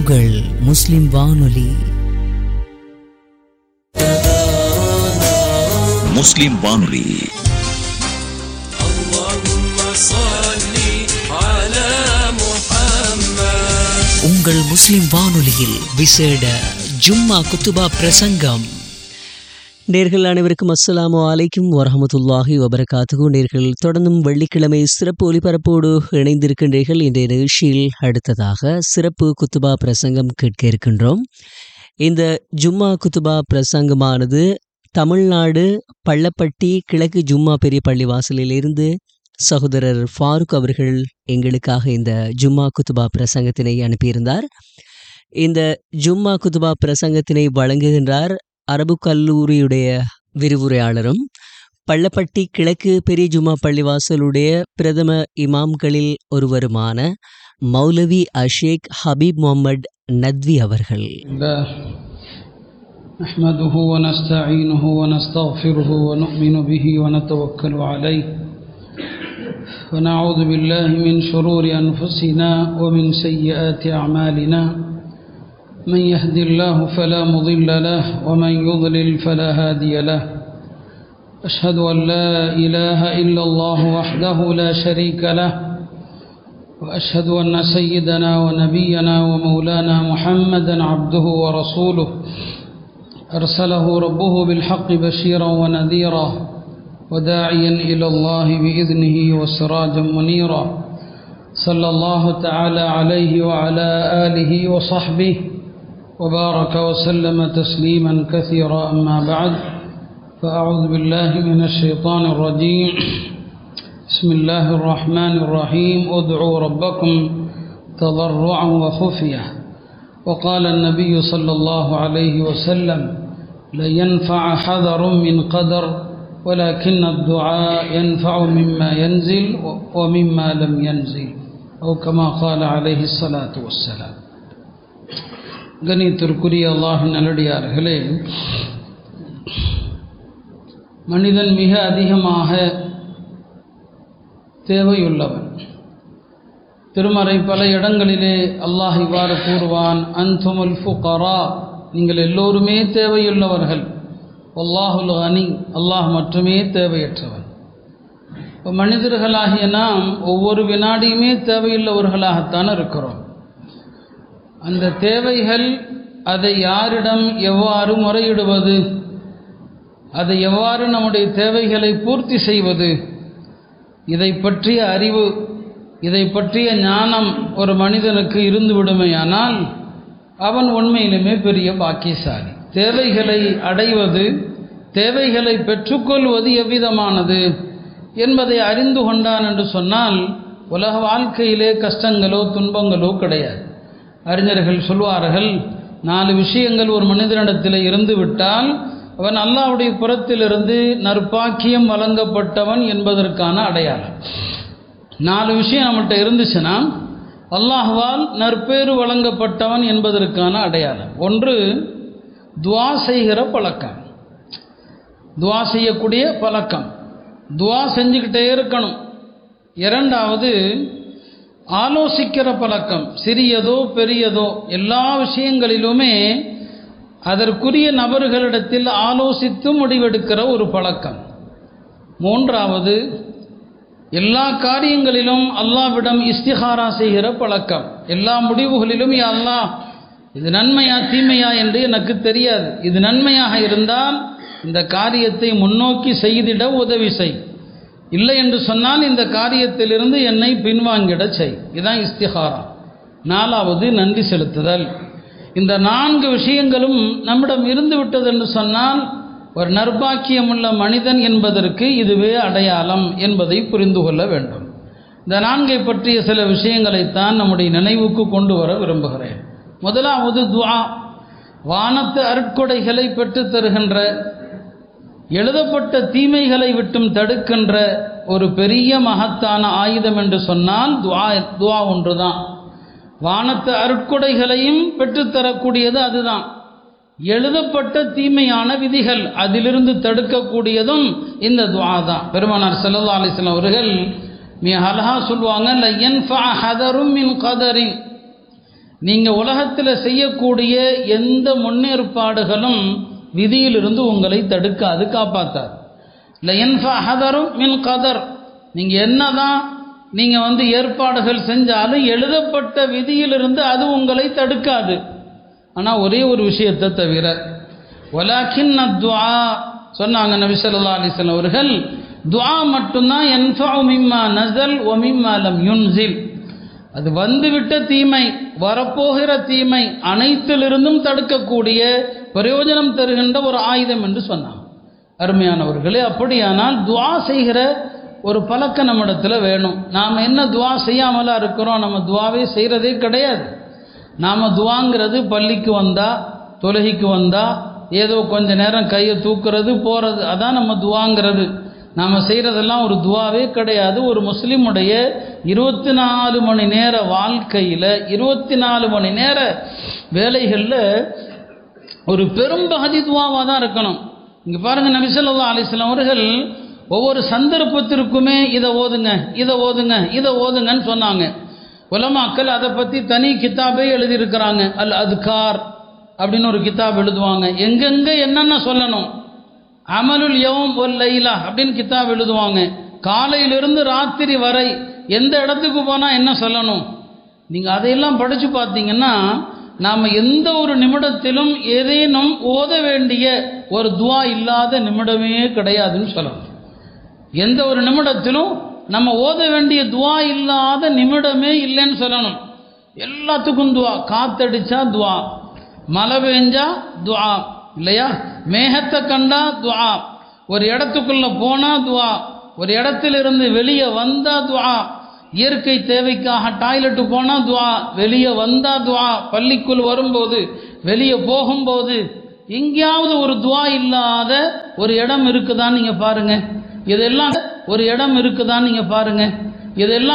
உங்கள் முஸ்லிம் வானொலி முஸ்லிம் வானொலி உங்கள் முஸ்லிம் வானொலியில் விசேட ஜும்மா குத்துபா பிரசங்கம் நேர்கள் அனைவருக்கும் அஸ்ஸலாமு அலைக்கும் வரஹமத்துல்லாஹி வபரகாத்துகு நேர்கள் தொடர்ந்தும் வெள்ளிக்கிழமை சிறப்பு ஒலிபரப்போடு இணைந்திருக்கின்றீர்கள் இன்றைய நிகழ்ச்சியில் அடுத்ததாக சிறப்பு குத்துபா பிரசங்கம் கேட்க இருக்கின்றோம் இந்த ஜும்மா குத்துபா பிரசங்கமானது தமிழ்நாடு பள்ளப்பட்டி கிழக்கு ஜும்மா பெரிய பள்ளி வாசலிலிருந்து சகோதரர் ஃபாரூக் அவர்கள் எங்களுக்காக இந்த ஜும்மா குத்துபா பிரசங்கத்தினை அனுப்பியிருந்தார் இந்த ஜும்மா குத்துபா பிரசங்கத்தினை வழங்குகின்றார் அரபு கல்லூரியுடைய விரிவுரையாளரும் பள்ளப்பட்டி கிழக்கு பெரிய ஜும்மா பள்ளிவாசலுடைய பிரதம இமாம்களில் ஒருவருமான மௌலவி அஷேக் ஹபீப் முகமது நத்வி அவர்கள் الله نحمده ونستعينه ونستغفره ونؤمن به ونتوكل عليه ونعوذ بالله من شرور أنفسنا ومن سيئات أعمالنا من يهد الله فلا مضل له ومن يضلل فلا هادي له أشهد أن لا إله إلا الله وحده لا شريك له وأشهد أن سيدنا ونبينا ومولانا محمدا عبده ورسوله أرسله ربه بالحق بشيرا ونذيرا وداعيا إلى الله بإذنه وسراجا منيرا صلى الله تعالى عليه وعلى آله وصحبه وبارك وسلم تسليما كثيرا أما بعد فأعوذ بالله من الشيطان الرجيم بسم الله الرحمن الرحيم ادعوا ربكم تضرعا وخفية وقال النبي صلى الله عليه وسلم لن ينفع حذر من قدر ولكن الدعاء ينفع مما ينزل ومما لم ينزل أو كما قال عليه الصلاة والسلام கணித்திற்குரிய அல்லாஹின் நல்லடியார்களே மனிதன் மிக அதிகமாக தேவையுள்ளவன் திருமறை பல இடங்களிலே அல்லாஹ் இவ்வாறு கூறுவான் அன்துமுல் ஃபுகரா நீங்கள் எல்லோருமே தேவையுள்ளவர்கள் அல்லாஹுல் அனி அல்லாஹ் மட்டுமே தேவையற்றவன் இப்போ மனிதர்களாகிய நாம் ஒவ்வொரு வினாடியுமே தேவையுள்ளவர்களாகத்தான் இருக்கிறோம் அந்த தேவைகள் அதை யாரிடம் எவ்வாறு முறையிடுவது அதை எவ்வாறு நம்முடைய தேவைகளை பூர்த்தி செய்வது இதை பற்றிய அறிவு இதை பற்றிய ஞானம் ஒரு மனிதனுக்கு இருந்து விடுமையானால் அவன் உண்மையிலுமே பெரிய பாக்கியசாலி தேவைகளை அடைவது தேவைகளை பெற்றுக்கொள்வது எவ்விதமானது என்பதை அறிந்து கொண்டான் என்று சொன்னால் உலக வாழ்க்கையிலே கஷ்டங்களோ துன்பங்களோ கிடையாது அறிஞர்கள் சொல்வார்கள் நாலு விஷயங்கள் ஒரு மனிதனிடத்தில் இருந்து விட்டால் அவன் அல்லாவுடைய புறத்திலிருந்து நற்பாக்கியம் வழங்கப்பட்டவன் என்பதற்கான அடையாளம் நாலு விஷயம் நம்மகிட்ட இருந்துச்சுன்னா அல்லாஹுவால் நற்பேறு வழங்கப்பட்டவன் என்பதற்கான அடையாளம் ஒன்று துவா செய்கிற பழக்கம் துவா செய்யக்கூடிய பழக்கம் துவா செஞ்சுக்கிட்டே இருக்கணும் இரண்டாவது ஆலோசிக்கிற பழக்கம் சிறியதோ பெரியதோ எல்லா விஷயங்களிலுமே அதற்குரிய நபர்களிடத்தில் ஆலோசித்து முடிவெடுக்கிற ஒரு பழக்கம் மூன்றாவது எல்லா காரியங்களிலும் அல்லாவிடம் இஸ்திஹாரா செய்கிற பழக்கம் எல்லா முடிவுகளிலும் யா அல்லாஹ் இது நன்மையா தீமையா என்று எனக்கு தெரியாது இது நன்மையாக இருந்தால் இந்த காரியத்தை முன்னோக்கி செய்திட உதவி செய் இல்லை என்று சொன்னால் இந்த காரியத்திலிருந்து என்னை பின்வாங்கிட செய் இதுதான் இஸ்திஹாரா நாலாவது நன்றி செலுத்துதல் இந்த நான்கு விஷயங்களும் நம்மிடம் இருந்து விட்டது என்று சொன்னால் ஒரு நர்பாக்கியமுள்ள மனிதன் என்பதற்கு இதுவே அடையாளம் என்பதை புரிந்து கொள்ள வேண்டும் இந்த நான்கை பற்றிய சில விஷயங்களைத்தான் நம்முடைய நினைவுக்கு கொண்டு வர விரும்புகிறேன் முதலாவது துவா வானத்து அருட்கொடைகளை பெற்றுத் தருகின்ற எழுதப்பட்ட தீமைகளை விட்டும் தடுக்கின்ற ஒரு பெரிய மகத்தான ஆயுதம் என்று சொன்னால் துவா துவா ஒன்றுதான் வானத்து அருட்கொடைகளையும் பெற்றுத்தரக்கூடியது அதுதான் எழுதப்பட்ட தீமையான விதிகள் அதிலிருந்து தடுக்கக்கூடியதும் இந்த துவா தான் பெருமானார் சல்லா அலிஸ்லாம் அவர்கள் மிக அழகா சொல்லுவாங்க ல யன்ஃபா ஹதரும் மின் கதரின் நீங்கள் உலகத்தில் செய்யக்கூடிய எந்த முன்னேற்பாடுகளும் விதியிலிருந்து உங்களை தடுக்காது காப்பாத்தார் லயன்ஃபஹதரும் மின் கதர் நீங்கள் என்னதான் நீங்கள் வந்து ஏற்பாடுகள் செஞ்சாலும் எழுதப்பட்ட விதியிலிருந்து அது உங்களை தடுக்காது ஆனால் ஒரே ஒரு விஷயத்தை தவிர ஒலாக்கின் துவா சொன்னாங்க நபி ஸல்லல்லாஹு அலைஹி வஸல்லம் அவர்கள் துஆ மட்டும்தான் யன்ஃபஉ மிம்மா நஸல் வ மிம்மா லம் யுன்சில் அது வந்துவிட்ட தீமை வரப்போகிற தீமை அனைத்திலிருந்தும் தடுக்கக்கூடிய பிரயோஜனம் தருகின்ற ஒரு ஆயுதம் என்று சொன்னாங்க அருமையானவர்களே அப்படியானால் துஆ செய்கிற ஒரு பழக்கம் நம்மிடத்தில் வேணும் நாம் என்ன துஆ செய்யாமலா இருக்கிறோம் நம்ம துஆவே செய்கிறதே கிடையாது நாம் துவாங்கிறது பள்ளிக்கு வந்தா தொழுகைக்கு வந்தா ஏதோ கொஞ்ச நேரம் கையை தூக்குறது போகிறது அதான் நம்ம துவாங்கிறது நாம் செய்கிறதெல்லாம் ஒரு துவாவே கிடையாது ஒரு முஸ்லீமுடைய இருபத்தி நாலு மணி நேர வாழ்க்கையில் இருபத்தி நாலு மணி நேர வேலைகளில் ஒரு பெரும்பகுதி துவாவாக தான் இருக்கணும் இங்கே பாருங்கள் நபிசல்லா அலிஸ்லாம் அவர்கள் ஒவ்வொரு சந்தர்ப்பத்திற்குமே இதை ஓதுங்க இதை ஓதுங்க இதை ஓதுங்கன்னு சொன்னாங்க உலமாக்கள் அதை பற்றி தனி கித்தாபே எழுதியிருக்கிறாங்க அல் அதுகார் அப்படின்னு ஒரு கித்தாப் எழுதுவாங்க எங்கெங்கே என்னென்ன சொல்லணும் அமலுல் யவம் ஒல் லைலா அப்படின்னு கித்தாப் எழுதுவாங்க காலையிலிருந்து ராத்திரி வரை எந்த இடத்துக்கு போனால் என்ன சொல்லணும் நீங்கள் அதையெல்லாம் படித்து பார்த்தீங்கன்னா நாம் எந்த ஒரு நிமிடத்திலும் ஏதேனும் ஓத வேண்டிய ஒரு துவா இல்லாத நிமிடமே கிடையாதுன்னு சொல்லணும் எந்த ஒரு நிமிடத்திலும் நம்ம ஓத வேண்டிய துவா இல்லாத நிமிடமே இல்லைன்னு சொல்லணும் எல்லாத்துக்கும் துவா காத்தடிச்சா துவா மழை பெஞ்சா துவா இல்லையா மேகத்தை கண்டா துவா ஒரு இடத்துக்குள்ள போனா துவா ஒரு இடத்திலிருந்து வெளியே வந்தா துவா இயற்கை தேவைக்காக டாய்லெட்டு போனா துவா வெளியே வந்தா துவா பள்ளிக்குள் வரும்போது வெளியே போகும்போது எங்கேயாவது ஒரு துவா இல்லாத ஒரு இடம் இருக்குதான்னு நீங்க பாருங்க இதெல்லாம் ஒரு இடம் இருக்குதான்னு நீங்க பாருங்க இதெல்லாம்